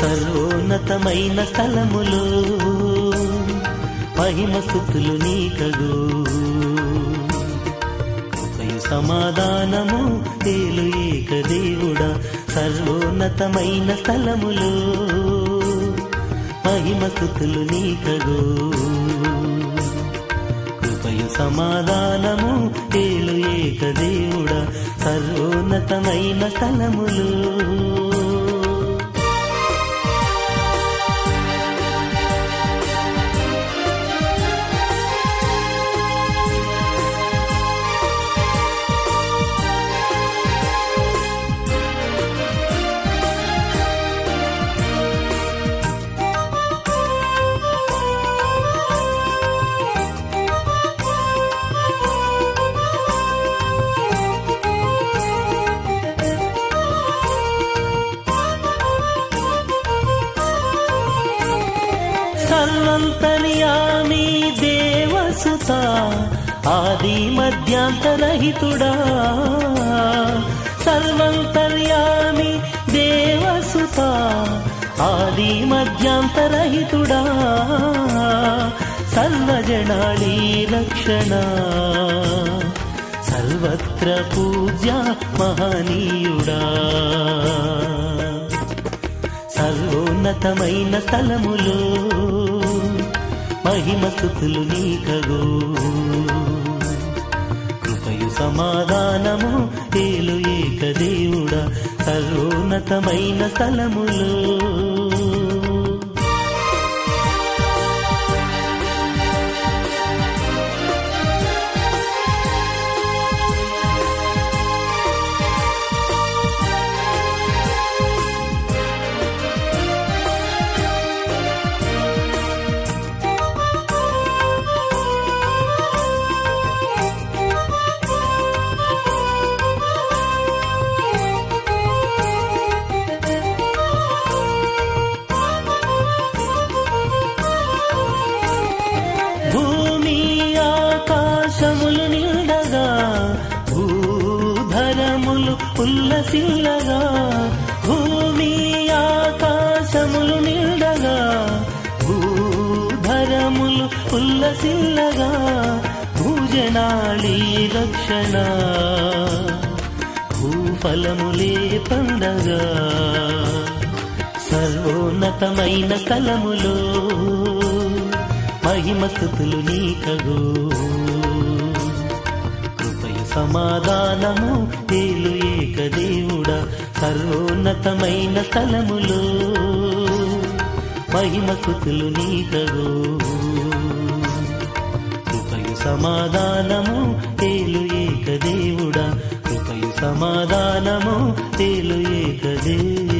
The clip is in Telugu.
సర్వోన్నతమైన స్థలములో మహిమ స్థుతులు నీకగు కృపయు సమాధానము తేలు ఏక దేవుడా సర్వోన్నతమైన స్థలములో మహిమ స్థుతులు నీకగు కృపయు సమాధానము తేలు ఏక దేవుడా సర్వోన్నతమైన స్థలములు సర్వంతర్యామి దేవసుత ఆది మధ్యాంతరహితుడా సర్వంతర్యామి దేవసుత ఆది మధ్యాంతరహితుడా సర్వజనాళీ రక్షణ సర్వత్ర పూజ్య మహనీయుడా సర్వోన్నతమైన స్థలములో మహిమ స్థుతులు నీకగు కృపయు సమాధానము ఏలు ఏక దేవుడా సర్వోన్నతమైన స్థలములో భూమి ఆకాశములు నిండగా భూధరములు ఉల్లసిల్లగా భూమి ఆకాశములు నిండగా భూధరములు ఉల్లసిల్లగా భూజనాళీ రక్షణ భూఫలములే పండగా సర్వోన్నతమైన స్థలములో మహిమ స్థుతులు నీకగు కృపయు సమాధానము తేలు ఏక దేవుడా సర్వోన్నతమైన స్థలములో మహిమ స్థుతులు నీకగు కృపయు సమాధానము తేలు ఏక దేవుడా కృపయు సమాధానము తేలు ఏక దేవుడా